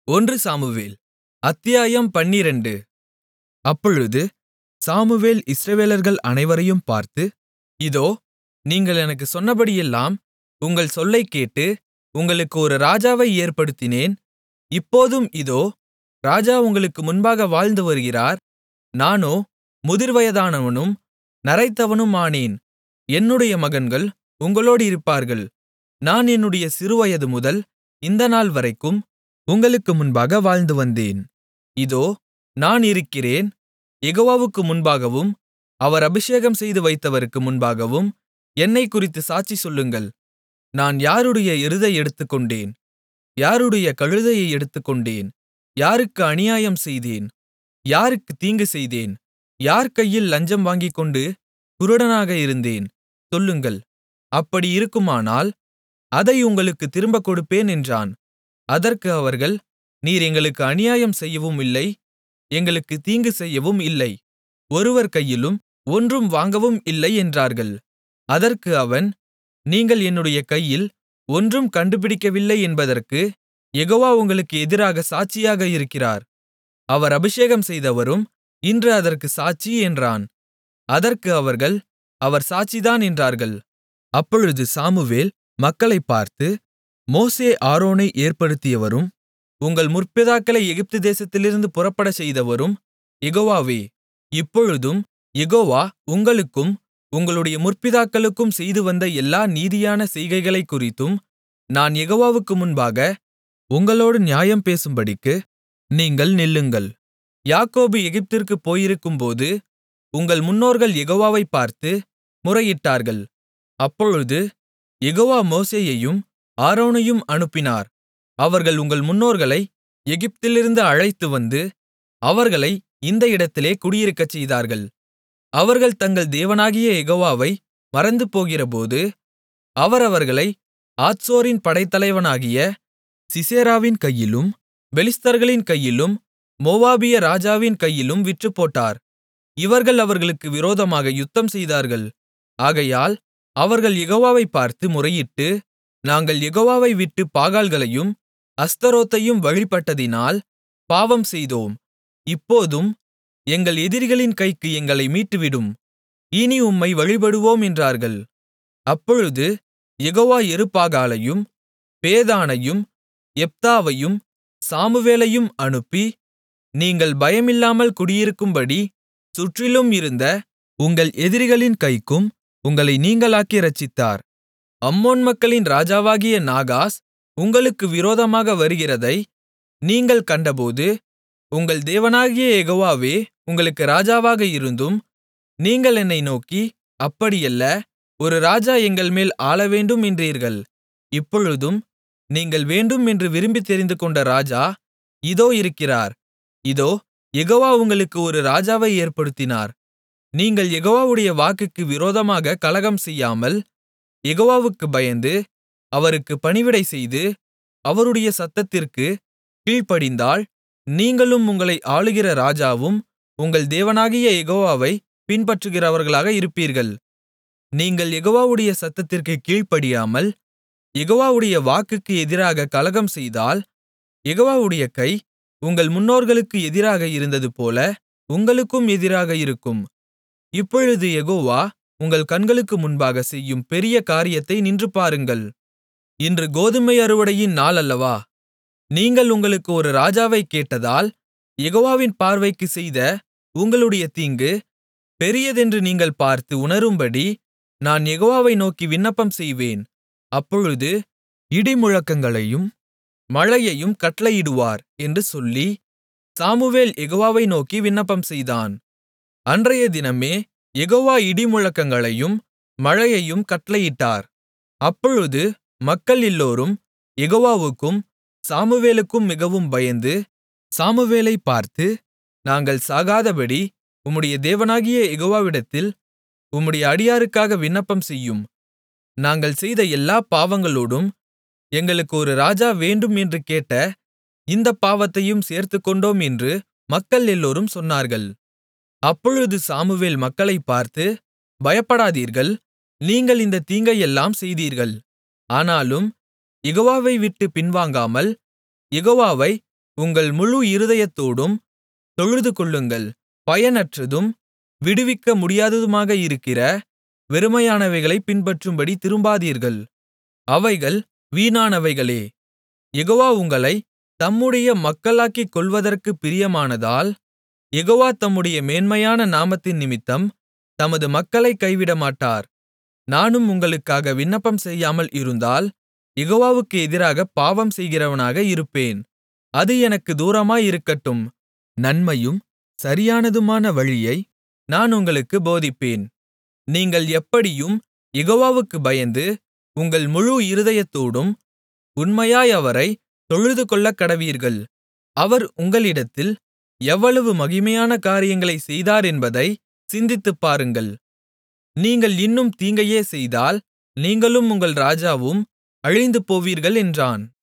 ஒன்று சாமுவேல் அத்தியாயம் பன்னிரண்டு அப்பொழுது சாமுவேல் இஸ்ரவேலர்கள் அனைவரையும் பார்த்து இதோ நீங்கள் எனக்குச் சொன்னபடியெல்லாம் உங்கள் சொல்லைக் கேட்டு உங்களுக்கு ஒரு ராஜாவை ஏற்படுத்தினேன் இப்போதும் இதோ ராஜா உங்களுக்கு முன்பாக வாழ்ந்து வருகிறார் நானோ முதிர்வயதானவனும் நரைத்தவனுமானேன் என்னுடைய மகன்கள் உங்களோடு இருப்பார்கள் நான் என்னுடைய சிறுவயது முதல் இந்த நாள்வரைக்கும் உங்களுக்கு முன்பாக வாழ்ந்து வந்தேன் இதோ நான் இருக்கிறேன் யெகோவாவுக்கு முன்பாகவும் அவர் அபிஷேகம்செய்து வைத்தவருக்கு முன்பாகவும் என்னைக்குறித்துச் சாட்சி சொல்லுங்கள் நான் யாருடைய எருதை எடுத்துக்கொண்டேன் யாருடைய கழுதையை எடுத்துக்கொண்டேன் யாருக்கு அநியாயம் செய்தேன் யாருக்குத் தீங்கு செய்தேன் யார் கையில் லஞ்சம் வாங்கிக்கொண்டு குருடனாக இருந்தேன் சொல்லுங்கள் அப்படி இருக்குமானால் அதை உங்களுக்குத் திரும்பக் கொடுப்பேன் என்றான் அதற்கு அவர்கள் நீர் எங்களுக்கு அநியாயம் செய்யவும் இல்லை எங்களுக்குத் தீங்கு செய்யவும் இல்லை ஒருவர் கையிலும் ஒன்றும் வாங்கவும் இல்லை என்றார்கள் அதற்கு அவன் நீங்கள் என்னுடைய கையில் ஒன்றும் கண்டுபிடிக்கவில்லை என்பதற்குக் யெகோவா உங்களுக்கு எதிராக சாட்சியாக இருக்கிறார் அவர் அபிஷேகம் செய்தவரும் இன்று அதற்குச் சாட்சி என்றான் அதற்கு அவர்கள் அவர் சாட்சிதான் என்றார்கள் அப்பொழுது சாமுவேல் மக்களைப் பார்த்து மோசே ஆரோனை ஏற்படுத்தியவரும் உங்கள் முற்பிதாக்களை எகிப்து தேசத்திலிருந்து புறப்படச் செய்தவரும் யெகோவாவே இப்பொழுதும் யெகோவா உங்களுக்கும் உங்களுடைய முற்பிதாக்களுக்கும் செய்துவந்த எல்லா நீதியான செய்கைகளைக்குறித்தும் நான் யெகோவாவுக்கு முன்பாக உங்களோடு நியாயம் பேசும்படிக்கு நீங்கள் நில்லுங்கள் யாக்கோபு எகிப்திற்குப் போயிருக்கும்போது உங்கள் முன்னோர்கள் யெகோவாவைப் பார்த்து முறையிட்டார்கள் அப்பொழுது யெகோவா மோசேயையும் ஆரோனையும் அனுப்பினார் அவர்கள் உங்கள் முன்னோர்களை எகிப்திலிருந்து அழைத்துவந்து அவர்களை இந்த இடத்திலே குடியிருக்கச் செய்தார்கள் அவர்கள் தங்கள் தேவனாகிய யெகோவாவை மறந்துபோகிறபோது அவர் அவர்களை ஆத்சோரின் படைத்தலைவனாகிய சிசெராவின் கையிலும் பெலிஸ்தர்களின் கையிலும் மோவாபிய ராஜாவின் கையிலும் விற்றுப்போட்டார் இவர்கள் அவர்களுக்கு விரோதமாக யுத்தம் செய்தார்கள் ஆகையால் அவர்கள் யெகோவாவைப் பார்த்து முறையிட்டு நாங்கள் யெகோவாவை விட்டு பாகால்களையும் அஸ்தரோத்தையும் வழிபட்டதினால் பாவம் செய்தோம் இப்போதும் எங்கள் எதிரிகளின் கைக்கு எங்களை மீட்டுவிடும் இனி உம்மை வழிபடுவோம் என்றார்கள் அப்பொழுது யெகோவா யெருபாகாலையும் பேதானையும் எப்தாவையும் சாமுவேலையும் அனுப்பி நீங்கள் பயமில்லாமல் குடியிருக்கும்படி சுற்றிலும் இருந்த உங்கள் எதிரிகளின் கைக்கும் உங்களை நீங்கலாக்கி இரட்சித்தார் அம்மோன் மக்களின் ராஜாவாகிய நாகாஸ் உங்களுக்கு விரோதமாக வருகிறதை நீங்கள் கண்டபோது உங்கள் தேவனாகிய யெகோவாவே உங்களுக்கு ராஜாவாக இருந்தும் நீங்கள் என்னை நோக்கி அப்படியல்ல ஒரு ராஜா எங்கள்மேல் ஆளவேண்டும் என்றீர்கள் இப்பொழுதும் நீங்கள் வேண்டும் என்று விரும்பித் தெரிந்துகொண்ட ராஜா இதோ இருக்கிறார் இதோ யெகோவா உங்களுக்கு ஒரு ராஜாவை ஏற்படுத்தினார் நீங்கள் யெகோவாவுடைய வாக்குக்கு விரோதமாக கலகம் செய்யாமல் யெகோவாவுக்குப் பயந்து அவருக்குப் பணிவிடை செய்து அவருடைய சத்தத்திற்குக் கீழ்ப்படிந்தால் நீங்களும் உங்களை ஆளுகிற ராஜாவும் உங்கள் தேவனாகிய யெகோவாவை பின்பற்றுகிறவர்களாக இருப்பீர்கள் நீங்கள் யெகோவாவுடைய சத்தத்திற்குக் கீழ்ப்படியாமல் யெகோவாவுடைய வாக்குக்கு எதிராக கலகம் செய்தால் யெகோவாவுடைய கை உங்கள் முன்னோர்களுக்கு எதிராக இருந்ததுபோல உங்களுக்கும் எதிராக இருக்கும் இப்பொழுது யெகோவா உங்கள் கண்களுக்கு முன்பாக செய்யும் பெரிய காரியத்தை நின்று பாருங்கள் இன்று கோதுமை அறுவடையின் நாள் அல்லவா நீங்கள் உங்களுக்கு ஒரு ராஜாவைக் கேட்டதால் யெகோவாவின் பார்வைக்குச் செய்த உங்களுடைய தீங்கு பெரியதென்று நீங்கள் பார்த்து உணரும்படி நான் யெகோவாவை நோக்கி விண்ணப்பம் செய்வேன் அப்பொழுது இடிமுழக்கங்களையும் மழையையும் கட்டளையிடுவார் என்று சொல்லி சாமுவேல் யெகோவாவை நோக்கி விண்ணப்பம் செய்தான் அன்றைய தினமே யெகோவா இடிமுழக்கங்களையும் மழையையும் கட்டளையிட்டார் அப்பொழுது மக்கள் எல்லோரும் யெகோவாவுக்கும் சாமுவேலுக்கும் மிகவும் பயந்து சாமுவேலைப் பார்த்து நாங்கள் சாகாதபடி உம்முடைய தேவனாகிய யெகோவாவிடத்தில் உம்முடைய அடியாருக்காக விண்ணப்பம் செய்யும் நாங்கள் செய்த எல்லாப் பாவங்களோடும் எங்களுக்கு ஒரு ராஜா வேண்டும் என்று கேட்ட இந்தப் பாவத்தையும் சேர்த்துக்கொண்டோம் என்று மக்கள் எல்லோரும் சொன்னார்கள் அப்பொழுது சாமுவேல் மக்களைப் பார்த்து பயப்படாதீர்கள் நீங்கள் இந்தத் தீங்கையெல்லாம் செய்தீர்கள் ஆனாலும் யெகோவாவை விட்டுப் பின்வாங்காமல் யெகோவாவை உங்கள் முழு இருதயத்தோடும் தொழுதுகொள்ளுங்கள் பயனற்றதும் விடுவிக்க முடியாததுமாக இருக்கிற வெறுமையானவைகளைப் பின்பற்றும்படி திரும்பாதீர்கள் அவைகள் வீணானவைகளே யெகோவா உங்களைத் தம்முடைய மக்களாக்கிக் கொள்வதற்குப் பிரியமானதால் யெகோவா தம்முடைய மேன்மையான நாமத்தினிமித்தம் தமது மக்களைக் கைவிடமாட்டார் நானும் உங்களுக்காக விண்ணப்பம் செய்யாமல் இருந்தால் யெகோவாவுக்கு எதிராகப் பாவம் செய்கிறவனாக இருப்பேன் அது எனக்குத் தூரமாயிருக்கட்டும் நன்மையும் சரியானதுமான வழியை நான் உங்களுக்குப் போதிப்பேன் நீங்கள் எப்படியும் யெகோவாவுக்குப் பயந்து உங்கள் முழு இருதயத்தோடும் உண்மையாய் அவரைத் தொழுதுகொள்ளக்கடவீர்கள் அவர் உங்களிடத்தில் எவ்வளவு மகிமையான காரியங்களைச் செய்தார் என்பதை சிந்தித்துப்பாருங்கள் நீங்கள் இன்னும் தீங்கையே செய்தால் நீங்களும் உங்கள் ராஜாவும் அழிந்துபோவீர்கள் என்றான்